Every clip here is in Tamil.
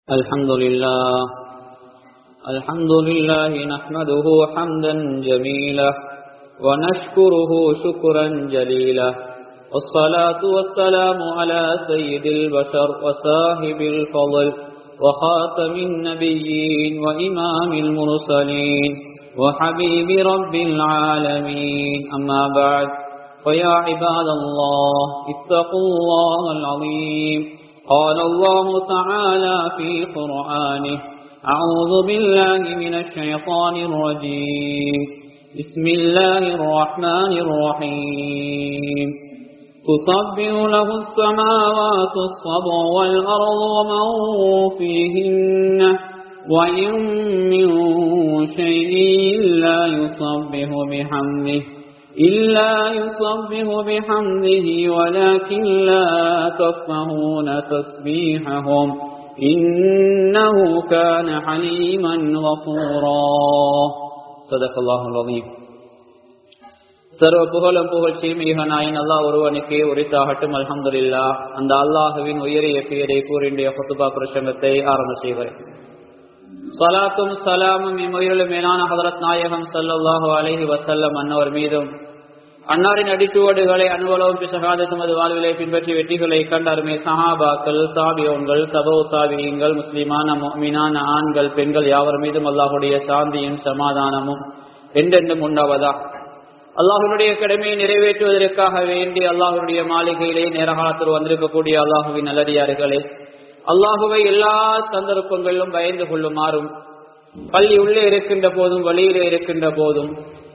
الحمد لله الحمد لله نحمده حمدا جميلا ونشكره شكرا جليلا والصلاة والسلام على سيد البشر وصاحب الفضل وخاتم النبيين وإمام المرسلين وحبيب رب العالمين أما بعد فيا عباد الله اتقوا الله العظيم قال الله تعالى في قرآنه أعوذ بالله من الشيطان الرجيم بسم الله الرحمن الرحيم تسبح له السماوات السبع والأرض ومن فيهن وإن من شيء لا يسبح بحمده إلا يصبه بحمده ولكن لا تفهون تسبيحهم إنه كان حليما غفورا صدق الله العظيم சர்வ புகழும் புகழ் சீமிகனாயின் அல்லாஹ் ஒருவனுக்கே உரித்தாகட்டும் அல்ஹம்துலில்லா அந்த அல்லாஹுவின் உயரிய பெயரை கூறிய ஹுத்துபா பிரசங்கத்தை ஆரம்ப செய்கிறேன் சலாத்தும் சலாமும் இம்முயிரிலும் மேலான ஹதரத் நாயகம் சல்லாஹூ அலஹி வசல்லம் அன்னவர் மீதும் அன்னாரின் அடிச்சுவடுகளை அனுபவம் பிசகாத தமது வாழ்விலை பின்பற்றி வெற்றிகளை கண்டாருமே சஹாபாக்கள் தாபியோன்கள் தபோ தாபியங்கள் முஸ்லிமான மீனான ஆண்கள் பெண்கள் யாவர் மீதும் அல்லாஹுடைய சாந்தியும் சமாதானமும் என்றென்றும் உண்டாவதா அல்லாஹுடைய கடமையை நிறைவேற்றுவதற்காக வேண்டி அல்லாஹுடைய மாளிகையிலே நேரகாலத்தில் வந்திருக்கக்கூடிய அல்லாஹுவின் நல்லடியார்களே அல்லாஹுவை எல்லா சந்தர்ப்பங்களிலும் பயந்து கொள்ளுமாறும் பள்ளி உள்ளே இருக்கின்ற போதும் வழியிலே இருக்கின்ற போதும்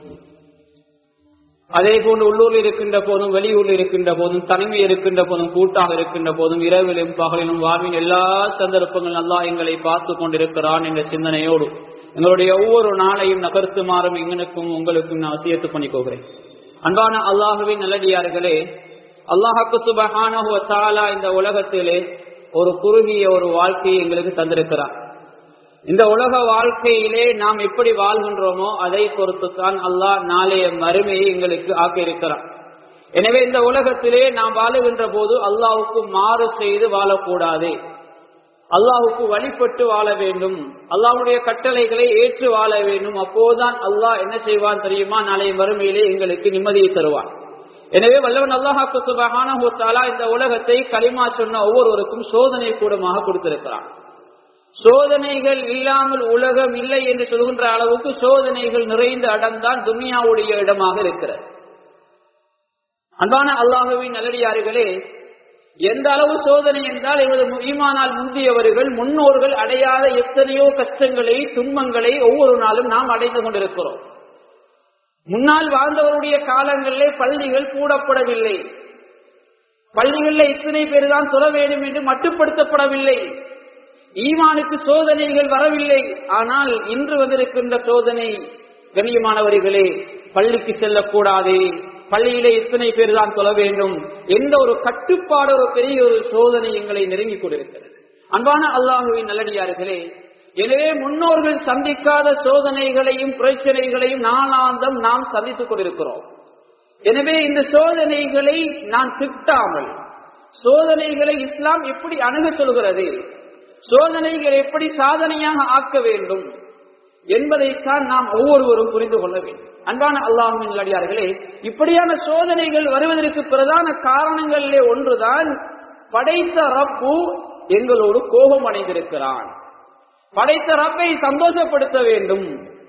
அதே போன்று உள்ளூரில் இருக்கின்ற போதும் வெளியூரில் இருக்கின்ற போதும் தனிமை இருக்கின்ற போதும் கூட்டாக இருக்கின்ற போதும் இரவிலும் பகலிலும் வாழ்வின் எல்லா சந்தர்ப்பங்களும் நல்லா எங்களை பார்த்து கொண்டிருக்கிறான் என்ற சிந்தனையோடு எங்களுடைய ஒவ்வொரு நாளையும் நகர்த்துமாறும் எங்களுக்கும் உங்களுக்கும் நான் வசியத்து பண்ணி போகிறேன் அன்பான அல்லாஹுவின் நல்லடியார்களே அல்லாஹாக்கு சுபஹானா இந்த உலகத்திலே ஒரு குறுகிய ஒரு வாழ்க்கையை எங்களுக்கு தந்திருக்கிறார் இந்த உலக வாழ்க்கையிலே நாம் எப்படி வாழ்கின்றோமோ அதை பொறுத்துத்தான் அல்லாஹ் நாளைய மறுமையை எங்களுக்கு ஆக்கியிருக்கிறார் எனவே இந்த உலகத்திலே நாம் வாழுகின்ற போது அல்லாஹுக்கு மாறு செய்து வாழக்கூடாது அல்லாஹுக்கு வழிபட்டு வாழ வேண்டும் அல்லாஹுடைய கட்டளைகளை ஏற்று வாழ வேண்டும் அப்போதுதான் அல்லாஹ் என்ன செய்வான் தெரியுமா நாளைய மறுமையிலே எங்களுக்கு நிம்மதியை தருவான் எனவே வல்லவன் அல்லாஹாக்கு சுபகானா இந்த உலகத்தை களிமா சொன்ன ஒவ்வொருவருக்கும் சோதனை கூடமாக கொடுத்திருக்கிறான் சோதனைகள் இல்லாமல் உலகம் இல்லை என்று சொல்கின்ற அளவுக்கு சோதனைகள் நிறைந்த இடம்தான் துனியாவுடைய இடமாக இருக்கிறது அன்பான அல்லாஹுவின் நல்லடியார்களே எந்த அளவு சோதனை என்றால் எமது ஈமானால் முந்தியவர்கள் முன்னோர்கள் அடையாத எத்தனையோ கஷ்டங்களை துன்பங்களை ஒவ்வொரு நாளும் நாம் அடைந்து கொண்டிருக்கிறோம் முன்னால் வாழ்ந்தவருடைய காலங்களிலே பள்ளிகள் கூடப்படவில்லை பள்ளிகளில் இத்தனை பேர் தான் தொழ வேண்டும் என்று மட்டுப்படுத்தப்படவில்லை ஈமானுக்கு சோதனைகள் வரவில்லை ஆனால் இன்று வந்திருக்கின்ற சோதனை கண்ணியமானவர்களே பள்ளிக்கு செல்லக்கூடாது பள்ளியிலே இத்தனை பேர் தான் தொழ வேண்டும் எந்த ஒரு கட்டுப்பாடு ஒரு பெரிய ஒரு சோதனை எங்களை நெருங்கிக் கொண்டிருக்கிறது அன்பான அல்லாஹுவின் நல்லடியார்களே எனவே முன்னோர்கள் சந்திக்காத சோதனைகளையும் பிரச்சனைகளையும் நாளாந்தம் நாம் சந்தித்துக் கொண்டிருக்கிறோம் எனவே இந்த சோதனைகளை நான் திட்டாமல் சோதனைகளை இஸ்லாம் எப்படி அணுக சொல்கிறது சோதனைகள் எப்படி சாதனையாக ஆக்க வேண்டும் என்பதைத்தான் நாம் ஒவ்வொருவரும் புரிந்து கொள்ள வேண்டும் அன்பான அல்லாஹின் அடியார்களே இப்படியான சோதனைகள் வருவதற்கு பிரதான காரணங்களிலே ஒன்றுதான் படைத்த ரப்பு எங்களோடு கோபம் அடைந்திருக்கிறான் படைத்த ரப்பை சந்தோஷப்படுத்த வேண்டும்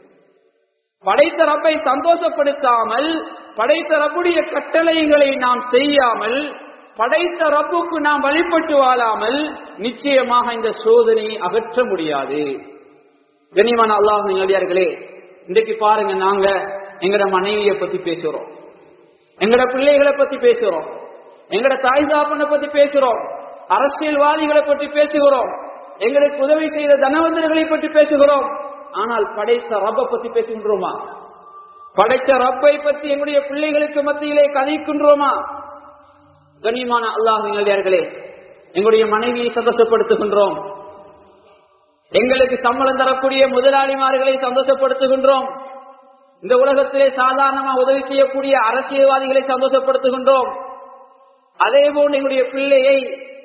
படைத்த ரப்பை சந்தோஷப்படுத்தாமல் படைத்த ரப்புடைய கட்டளைகளை நாம் செய்யாமல் படைத்த ரப்புக்கு நாம் வழிபட்டு வாழாமல் நிச்சயமாக இந்த சோதனையை அகற்ற முடியாது கனிமான அல்லாஹ் நிலையார்களே இன்றைக்கு பாருங்க நாங்க எங்கட மனைவியை பத்தி பேசுறோம் எங்கட பிள்ளைகளை பத்தி பேசுறோம் எங்கட தாய் தாப்பனை பத்தி பேசுறோம் அரசியல்வாதிகளை பற்றி பேசுகிறோம் எங்களுக்கு உதவி செய்த தனவந்தர்களை பற்றி பேசுகிறோம் ஆனால் படைத்த ரப்பை பத்தி பேசுகின்றோமா படைத்த ரப்பை பத்தி எங்களுடைய பிள்ளைகளுக்கு மத்தியிலே கதைக்கின்றோமா கண்ணியமான அல்லாஹ் நிலையார்களே எங்களுடைய மனைவியை சந்தோஷப்படுத்துகின்றோம் எங்களுக்கு சம்பளம் தரக்கூடிய முதலாளிமார்களை சந்தோஷப்படுத்துகின்றோம் இந்த உலகத்திலே சாதாரணமா உதவி செய்யக்கூடிய அரசியல்வாதிகளை சந்தோஷப்படுத்துகின்றோம் அதே போன்று எங்களுடைய பிள்ளையை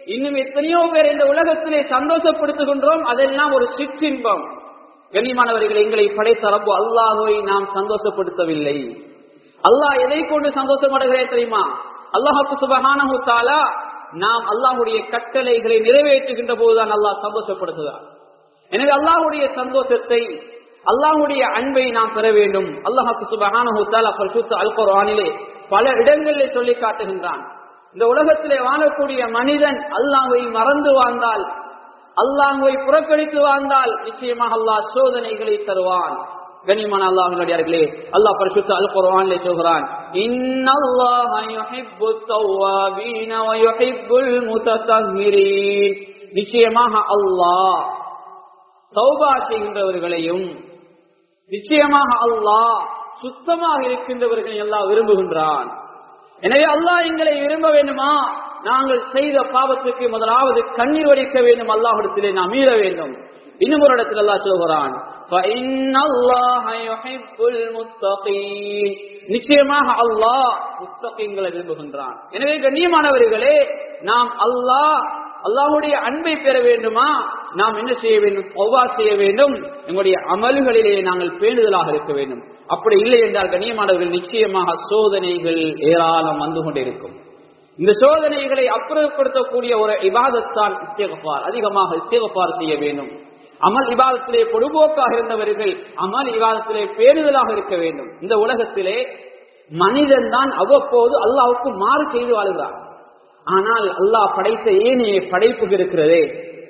இன்னும் எத்தனையோ பேர் இந்த உலகத்திலே சந்தோஷப்படுத்துகின்றோம் அதெல்லாம் ஒரு சிற்றின்பம் கண்ணியமானவர்கள் எங்களை படைத்த ரப்பு அல்லாஹுவை நாம் சந்தோஷப்படுத்தவில்லை அல்லாஹ் எதை கொண்டு சந்தோஷம் அடைகிறேன் தெரியுமா அல்லாஹுக்கு சுபஹானஹு தஆலா நாம் அல்லாஹ்வுடைய கட்டளைகளை நிறைவேற்றுகின்ற போதுதான் அல்லாஹ் சந்தோஷப்படுத்துகிறார் எனவே அல்லாஹ்வுடைய சந்தோஷத்தை அல்லாஹ்வுடைய அன்பை நாம் பெற வேண்டும் அல்லாஹுக்கு சுபஹானஹு தஆலா பரிசுத்த அல் குர்ஆனிலே பல இடங்களிலே சொல்லி காட்டுகின்றான் இந்த உலகத்திலே வாழக்கூடிய மனிதன் அல்லாஹ்வை மறந்து வாழ்ந்தால் அல்லாஹ்வை புறக்கணித்து வாழ்ந்தால் நிச்சயமாக அல்லாஹ் சோதனைகளை தருவான் கனிமான அல்லாஹ்வினுடையார்களே அல்லாஹ் பரிசுத்த அல் குர்ஆனிலே சொல்கிறான் இன்னல்லாஹ யுஹிப்பு தவ்வாபீன வ யுஹிப்புல் முத்தஹிரீன் நிச்சயமாக அல்லாஹ் தௌபா செய்கின்றவர்களையும் நிச்சயமாக அல்லாஹ் சுத்தமாக இருக்கின்றவர்களை எல்லாம் விரும்புகின்றான் எனவே அல்லாஹ் எங்களை விரும்ப வேண்டுமா நாங்கள் செய்த பாவத்துக்கு முதலாவது கண்ணீர் வடிக்க வேண்டும் அல்லாஹிடத்திலே நாம் மீற வேண்டும் இன்னும் ஒரு இடத்தில் அல்லாஹ் சொல்கிறான் فَإِنَّ اللَّهَ يُحِبُّ الْمُتَّقِينَ நிச்சயமாக அல்லாஹ் முத்தகீன்களை விரும்புகின்றான் எனவே கண்ணியமானவர்களே நாம் அல்லாஹ் அல்லாஹ்வுடைய அன்பை பெற வேண்டுமா நாம் என்ன செய்ய வேண்டும் தௌபா செய்ய வேண்டும் எங்களுடைய அமல்களிலே நாங்கள் பேணுதலாக இருக்க வேண்டும் அப்படி இல்லை என்றால் கண்ணியமானவர்கள் நிச்சயமாக சோதனைகள் ஏராளம் வந்து கொண்டிருக்கும் இந்த சோதனைகளை அப்புறப்படுத்தக்கூடிய ஒரு இபாதத்தான் இஸ்திகபார் அதிகமாக இஸ்திகபார் செய்ய வேண்டும் அமல் இபாதத்திலே பொடுபோக்காக இருந்தவர்கள் அமல் இபாதத்திலே பேணுதலாக இருக்க வேண்டும் இந்த உலகத்திலே மனிதன் தான் அவ்வப்போது அல்லாவுக்கு மாறு செய்து வாழ்கிறார் ஆனால் அல்லாஹ் படைத்த ஏனைய படைப்புகள் இருக்கிறதே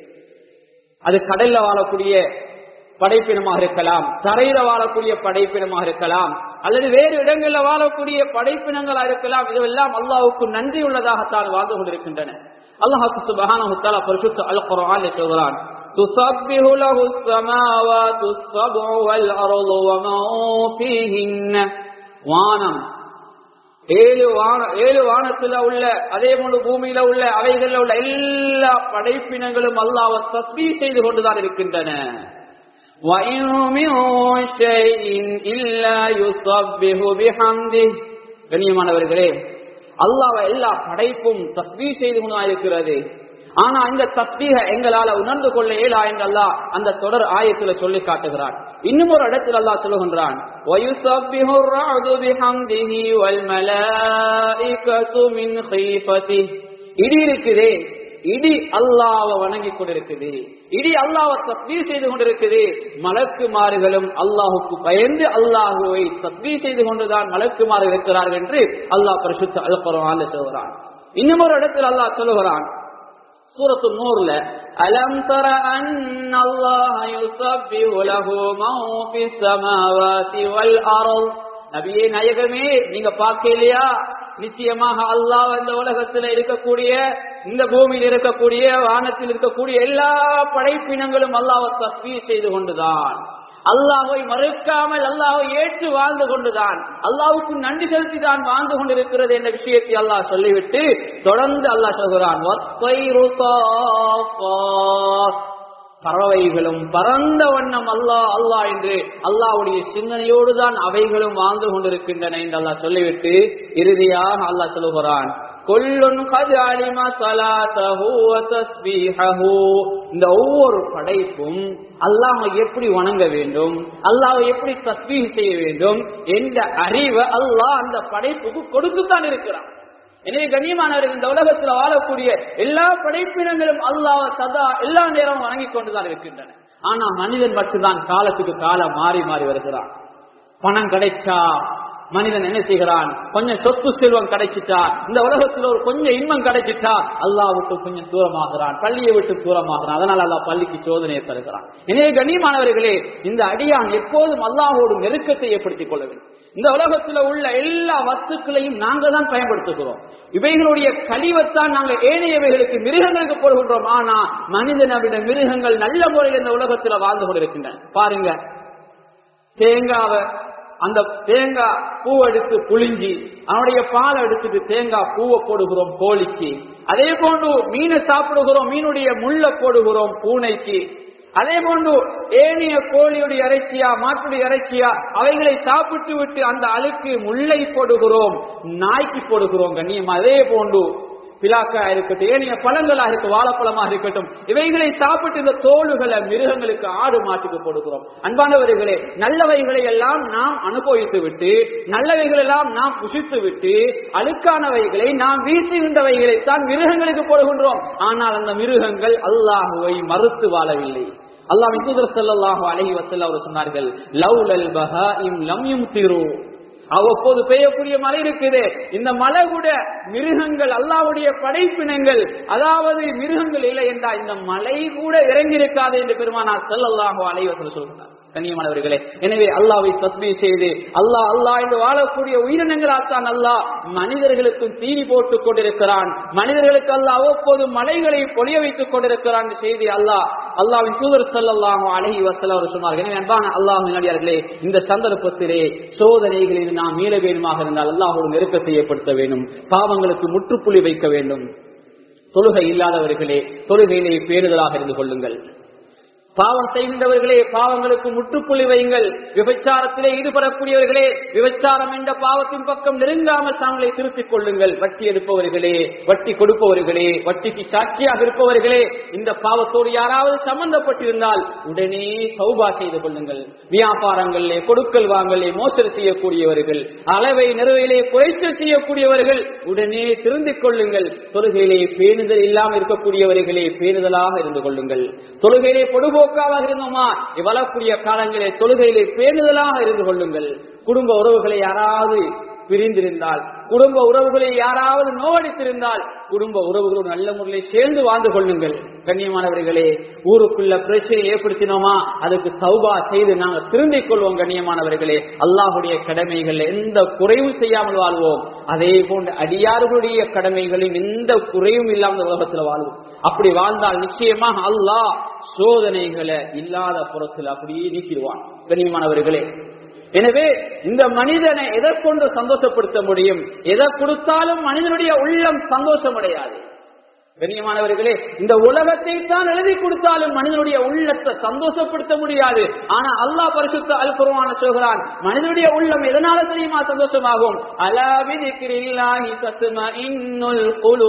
அது கடல்ல வாழக்கூடிய படைப்பினமாக இருக்கலாம் தரையில வாழக்கூடிய படைப்பினமாக இருக்கலாம் அல்லது வேறு இடங்களில் வாழக்கூடிய படைப்பினங்களா இருக்கலாம் இதுவெல்லாம் அல்லாஹுக்கு நன்றி உள்ளதாகத்தான் வாழ்ந்து கொண்டிருக்கின்றன அல்லாஹுக்கு சுபஹானஹு தஆலா பரிசுத்த அல் குர்ஆனில் சொல்கிறான் تسبح له السماوات السبع والأرض ومن فيهن வானம் ஏழு வான ஏழு வானத்துல உள்ள அதே போன்று பூமியில உள்ள அவைகளில் உள்ள எல்லா படைப்பினங்களும் அல்லாஹ் தஸ்பீ செய்து கொண்டுதான் இருக்கின்றன وَإِن مِّن شَيْءٍ إِلَّا يُسَبِّحُ بِحَمْدِهِ கண்ணியமானவர்களே அல்லாஹ் எல்லா படைப்பும் தஸ்பீ செய்து கொண்டுதான் இருக்கிறது ஆனா இந்த தஸ்பீக எங்களால உணர்ந்து கொள்ள இயலா என்று அல்லாஹ் அந்த தொடர் ஆயத்துல சொல்லி காட்டுகிறான் இன்னும் ஒரு இடத்தில் அல்லாஹ் சொல்லுகின்றான் وَيُسَبِّحُ الرَّعْدُ بِحَمْدِهِ وَالْمَلَائِكَةُ مِنْ خِيفَتِهِ இடி இருக்குதே இடி அல்லாஹ்வை வணங்கி கொண்டிருக்குது இடி அல்லாஹ்வை தஸ்பீஹ் செய்து கொண்டிருக்குது மலக்குமார்களும் அல்லாஹுக்கு பயந்து அல்லாஹுவை தஸ்பீஹ் செய்து கொண்டுதான் மலக்குமாறு இருக்கிறார்கள் என்று அல்லாஹ் பரிசுத்த அல் குர்ஆன்ல சொல்கிறான் இன்னும் ஒரு இடத்தில் அல்லாஹ் சொல்லுகிறான் சூரத்து நூறுல அலம் தர அன் அல்லாஹ் யுஸப்பிஹு லஹு மன் ஃபிஸ் ஸமாவாதி வல் அர்ض் நபியே நாயகமே நீங்க பார்க்கலையா நிச்சயமாக அல்லாஹ் இந்த உலகத்தில் இருக்கக்கூடிய இந்த பூமியில் இருக்கக்கூடிய வானத்தில் இருக்கக்கூடிய எல்லா படைப்பினங்களும் அல்லாஹ்வை தஸ்பீஹ் செய்து கொண்டுதான் அல்லாஹை மறுக்காமல் அல்லாஹை ஏற்று வாழ்ந்து கொண்டுதான் அல்லாஹ்வுக்கு நன்றி செலுத்தி தான் வாழ்ந்து கொண்டிருக்கிறது என்ற விஷயத்தை அல்லாஹ் சொல்லிவிட்டு தொடர்ந்து அல்லாஹ் சொல்கிறான் "வத்தைரு சாஃபாத்." பறவைகளும் பறந்த வண்ணம் அல்லாஹ் அல்லாஹ் என்று அல்லாஹ்வுடைய சிந்தனையோடு தான் அவைகளும் வாழ்ந்து கொண்டிருக்கின்றன என்று அல்லாஹ் சொல்லிவிட்டு இறுதியாக அல்லாஹ் சொல்லுகிறான் கொல்லுன் கது அலிமா சலாத்தஹு வ தஸ்பீஹஹு இந்த ஒவ்வொரு படைப்பும் அல்லாஹ் எப்படி வணங்க வேண்டும் அல்லாஹ் எப்படி தஸ்பீஹ் செய்ய வேண்டும் என்ற அறிவை அல்லாஹ் அந்த படைப்புக்கு கொடுத்துத்தான் இருக்கிறான் எனவே கண்ணியமானவர்கள் இந்த உலகத்தில் வாழக்கூடிய எல்லா படைப்பினங்களும் அல்லாஹ் சதா எல்லா நேரமும் வணங்கிக் கொண்டுதான் இருக்கின்றன ஆனா மனிதன் மட்டும்தான் காலத்துக்கு காலம் மாறி மாறி வருகிறான் பணம் கிடைச்சா மனிதன் என்ன செய்கிறான் கொஞ்சம் சொத்து செல்வம் கிடைச்சிட்டா இந்த உலகத்துல ஒரு கொஞ்சம் இன்பம் கிடைச்சிட்டா அல்லாஹ் விட்டு கொஞ்சம் தூரமாகிறான் பள்ளியை விட்டு தூரமாகிறான் அதனால அல்லாஹ் பள்ளிக்கு சோதனையை தருகிறான் எனவே கண்ணியமானவர்களே இந்த அடியான் எப்போதும் அல்லாஹோடு நெருக்கத்தை ஏற்படுத்திக் கொள்ள வேண்டும் இந்த உலகத்துல உள்ள எல்லா வஸ்துக்களையும் நாங்க தான் பயன்படுத்துகிறோம் இவைகளுடைய கழிவைத்தான் நாங்க ஏனையவைகளுக்கு மிருகங்களுக்கு போடுகின்றோம் ஆனா மனிதனை விட மிருகங்கள் நல்ல முறையில் இந்த உலகத்துல வாழ்ந்து கொண்டிருக்கின்றன பாருங்க தேங்காவை அந்த தேங்காய் பூ எடுத்து புளிஞ்சி அவனுடைய பால் எடுத்துட்டு தேங்காய் பூவை போடுகிறோம் கோழிக்கு அதே போன்று மீனை சாப்பிடுகிறோம் மீனுடைய முள்ள போடுகிறோம் பூனைக்கு அதே போன்று ஏனைய கோழியுடைய இறைச்சியா மாட்டுடைய இறைச்சியா அவைகளை சாப்பிட்டு விட்டு அந்த அழுக்கு முல்லை போடுகிறோம் நாய்க்கு போடுகிறோம் கண்ணியம் அதே போன்று பிலாக்கா இருக்கட்டும் ஏனைய பழங்களா இருக்கு வாழைப்பழமா இருக்கட்டும் இவைகளை சாப்பிட்டு இந்த தோளுகளை மிருகங்களுக்கு ஆடு மாட்டுக்கு கொடுக்கிறோம் அன்பானவர்களே நல்லவைகளை எல்லாம் நாம் அனுபவித்து விட்டு நல்லவைகள் எல்லாம் நாம் புசித்து விட்டு அழுக்கானவைகளை நாம் வீசுகின்றவைகளை தான் மிருகங்களுக்கு போடுகின்றோம் ஆனால் அந்த மிருகங்கள் அல்லாஹுவை மறுத்து வாழவில்லை அல்லாஹ் தூதர் ஸல்லல்லாஹு அலைஹி வஸல்லம் அவர் சொன்னார்கள் லவ்லல் பஹாயிம் லம் யும்திரு அவ்வப்போது பெய்யக்கூடிய மழை இருக்குது இந்த மழை கூட மிருகங்கள் அல்லாவுடைய படைப்பினங்கள் அதாவது மிருகங்கள் இல்லை என்றால் இந்த மழை கூட இறங்கி இருக்காது என்று பெருமானார் ஸல்லல்லாஹு அலைஹி வஸல்லம் சொல்கிறார் கண்ணியமானவர்களே எனவே அல்லாவை தஸ்மீ செய்து அல்லாஹ் அல்லாஹ் என்று வாழக்கூடிய உயிரினங்களாத்தான் அல்லாஹ் மனிதர்களுக்கும் தீனி போட்டுக் கொண்டிருக்கிறான் மனிதர்களுக்கு அல்லாஹ் அவ்வப்போது மலைகளை பொழிய வைத்துக் கொண்டிருக்கிறான் என்று செய்தி அல்லாஹ் அல்லாவின் தூதர் ஸல்லல்லாஹு அலைஹி வஸல்லம் அவர் சொன்னார் எனவே அன்பான அல்லாஹ் நடிகார்களே இந்த சந்தர்ப்பத்திலே சோதனைகளில் நாம் மீள வேண்டுமாக இருந்தால் அல்லாஹோடு நெருக்கத்தை ஏற்படுத்த வேண்டும் பாவங்களுக்கு முற்றுப்புள்ளி வைக்க வேண்டும் தொழுகை இல்லாதவர்களே தொழுகையிலே பேணுதலாக இருந்து கொள்ளுங்கள் பாவம் செய்கின்றவர்களே பாவங்களுக்கு முற்றுப்புள்ளி வையுங்கள் விபச்சாரத்திலே ஈடுபடக்கூடியவர்களே விபச்சாரம் என்ற பாவத்தின் பக்கம் நெருங்காமல் தாங்களை திருத்திக் கொள்ளுங்கள் வட்டி எடுப்பவர்களே வட்டி கொடுப்பவர்களே வட்டிக்கு சாட்சியாக இருப்பவர்களே இந்த பாவத்தோடு யாராவது சம்பந்தப்பட்டிருந்தால் உடனே சௌபா செய்து கொள்ளுங்கள் வியாபாரங்களிலே கொடுக்கல் வாங்கலே மோசடி செய்யக்கூடியவர்கள் அளவை நிறுவையிலே குறைச்சல் செய்யக்கூடியவர்கள் உடனே திருந்திக் கொள்ளுங்கள் தொழுகையிலே பேணுதல் இல்லாமல் இருக்கக்கூடியவர்களே பேணுதலாக இருந்து கொள்ளுங்கள் தொழுகையிலே பொடுபோ போக்காவாக இருந்தோமா வளரக்கூடிய காலங்களிலே தொழுகையிலே பேணுதலாக இருந்து கொள்ளுங்கள் குடும்ப உறவுகளை யாராவது பிரிந்திருந்தால் குடும்ப உறவுகளை யாராவது நோவடித்திருந்தால் குடும்ப உறவுகளோடு நல்ல முறையில் சேர்ந்து வாழ்ந்து கொள்ளுங்கள் கண்ணியமானவர்களே ஊருக்குள்ள பிரச்சனை ஏற்படுத்தினோமா அதுக்கு சௌபா செய்து நாங்கள் திரும்பிக் கொள்வோம் கண்ணியமானவர்களே அல்லாஹுடைய கடமைகள் எந்த குறைவும் செய்யாமல் வாழ்வோம் அதே போன்று அடியார்களுடைய கடமைகளில் எந்த குறையும் இல்லாமல் உலகத்தில் வாழ்வோம் அப்படி வாழ்ந்தால் நிச்சயமாக அல்லாஹ் சோதனைகளை இல்லாத புறத்தில் அப்படியே நீக்கிடுவான் கண்ணியமானவர்களே எனவே இந்த மனிதனை எதை கொண்டு சந்தோஷப்படுத்த முடியும் எதை கொடுத்தாலும் மனிதனுடைய உள்ளம் சந்தோஷம் அடையாது கண்ணியமானவர்களே இந்த உலகத்தை தான் எழுதி கொடுத்தாலும் மனிதனுடைய உள்ளத்தை சந்தோஷப்படுத்த முடியாது ஆனா அல்லாஹ் பரிசுத்த அல் குர்ஆன சொல்கிறான் மனிதனுடைய உள்ளம் எதனால தெரியுமா சந்தோஷமாகும் அலாபிதிக்ரில்லாஹி தத்மஇன்னுல்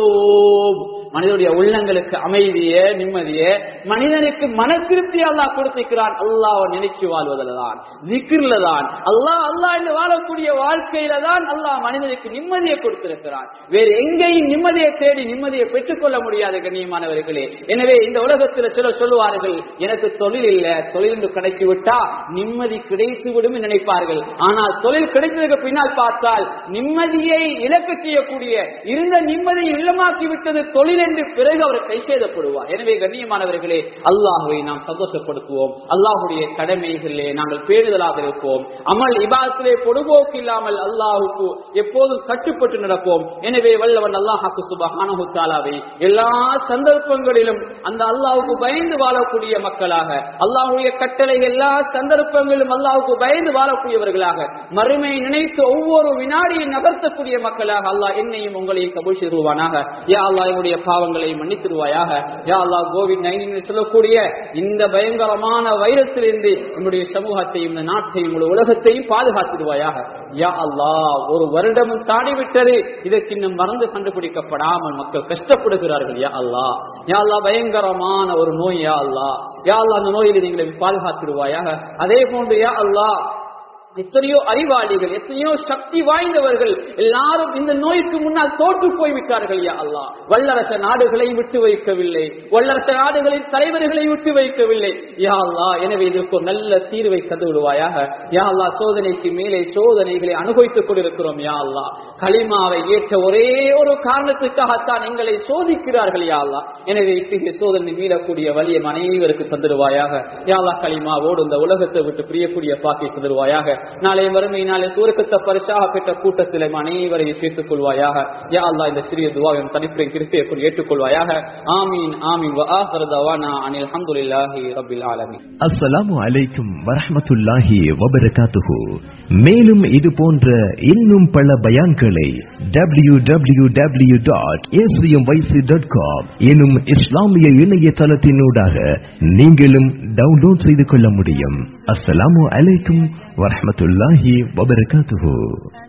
குலூப் மனிதனுடைய உள்ளங்களுக்கு அமைதிய நிம்மதிய மனிதனுக்கு மன திருப்தி அல்லாஹ் கொடுத்திருக்கிறான் அல்லாஹ் நினைச்சு வாழ்வதில் தான் ஜிக்ரில தான் அல்லாஹ் அல்லாஹ் என்று வாழக்கூடிய வாழ்க்கையில தான் அல்லாஹ் மனிதனுக்கு நிம்மதியை கொடுத்திருக்கிறான் வேறு எங்கேயும் நிம்மதியை தேடி நிம்மதியை பெற்றுக்கொள்ள முடியாது கண்ணியமானவர்களே எனவே இந்த உலகத்தில் சிலர் சொல்லுவார்கள் எனக்கு தொழில் இல்ல தொழில் என்று கிடைத்து விட்டா நிம்மதி கிடைத்து விடும் என்று நினைப்பார்கள் ஆனால் தொழில் கிடைத்ததுக்கு பின்னால் பார்த்தால் நிம்மதியை இழக்க செய்யக்கூடிய இருந்த நிம்மதியை இல்லமாக்கி விட்டது தொழில் என்று பிறகு அவர் கை செய்தப்படுவார் எனவே கண்ணியமானவர்களே அல்லாஹுவை நாம் சந்தோஷப்படுத்துவோம் அல்லாஹுடைய கடமைகளிலே நாங்கள் பேணுதலாக இருப்போம் அமல் இபாதத்திலே பொடுபோக்கு இல்லாமல் அல்லாஹுக்கு எப்போதும் கட்டுப்பட்டு நடப்போம் எனவே வல்லவன் அல்லாஹாக்கு சுபஹானஹு தாலாவை எல்லா சந்தர்ப்பங்களிலும் அந்த அல்லாஹுக்கு பயந்து வாழக்கூடிய மக்களாக அல்லாஹுடைய கட்டளை எல்லா சந்தர்ப்பங்களிலும் அல்லாஹுக்கு பயந்து வாழக்கூடியவர்களாக மறுமை நினைத்து ஒவ்வொரு வினாடியை நகர்த்தக்கூடிய மக்களாக அல்லாஹ் என்னையும் உங்களையும் கபூல் செய்வானாக யா அல்லாஹ் என்னுடைய பாவங்களை மன்னித்திருவாயாக யா அல்லாஹ் கோவிட் நைன்டீன் சொல்லக்கூடிய இந்த பயங்கரமான வைரத்திலிருந்து நம்முடைய சமூகத்தையும் இந்த நாட்டையும் இந்த உலகத்தையும் பாதுகாத்திடுவாயாக யா அல்லாஹ் ஒரு வருடமும் தாண்டி விட்டது இதற்கு இன்னும் மருந்து கண்டுபிடிக்கப்படாமல் மக்கள் கஷ்டப்படுகிறார்கள் யா அல்லாஹ் யா அல்லாஹ் பயங்கரமான ஒரு நோய் யா அல்லாஹ் யா அல்லாஹ் அந்த நோயிலிருந்து எங்களை பாதுகாத்திடுவாயாக அதே போன்று யா அல்லாஹ் எத்தனையோ அறிவாளிகள் எத்தனையோ சக்தி வாய்ந்தவர்கள் எல்லாரும் இந்த நோய்க்கு முன்னால் தோற்று போய்விட்டார்கள் யா அல்லாஹ் வல்லரச நாடுகளை விட்டு வைக்கவில்லை வல்லரச நாடுகளின் தலைவர்களை விட்டு வைக்கவில்லை யா அல்லாஹ் எனவே இதற்கு ஒரு நல்ல தீர்வை தந்து விடுவாயாக யா அல்லாஹ் சோதனைக்கு மேலே சோதனைகளை அனுபவித்துக் கொண்டிருக்கிறோம் யா அல்லாஹ் களிமாவை ஏற்ற ஒரே ஒரு காரணத்துக்காகத்தான் எங்களை சோதிக்கிறார்கள் யா அல்லாஹ் எனவே இத்தகைய சோதனை மீளக்கூடிய வழியை அனைவருக்கு தந்துடுவாயாக யா அல்லாஹ் களிமாவோடு இந்த உலகத்தை விட்டு பிரியக்கூடிய பாக்கி தந்துடுவாயாக நாளை வறுமை நாளை சூரக்கத்தை பரிசாக பெற்ற கூட்டத்தில் நம் அனைவரையும் சேர்த்துக் கொள்வாயாக யா அல்லாஹ் இந்த சிறிய துவாவின் தனிப்புரை கிருப்பையை கொண்டு ஏற்றுக்கொள்வாயாக ஆமீன் ஆமீன் வ ஆஹிரு தவானா அனில் அல்ஹம்துலில்லாஹி ரப்பில் ஆலமீன் அஸ்ஸலாமு அலைக்கும் வரஹ்மத்துல்லாஹி வபரகாத்துஹு மேலும் இது போன்ற இன்னும் பல பயான்களை W W W dot dot com எனும் இஸ்லாமிய இணையதளத்தினூடாக நீங்களும் டவுன்லோட் செய்து கொள்ள முடியும் அஸ்ஸலாமு அலைக்கும் வரஹ்மத்துல்லாஹி வபரகாத்துஹு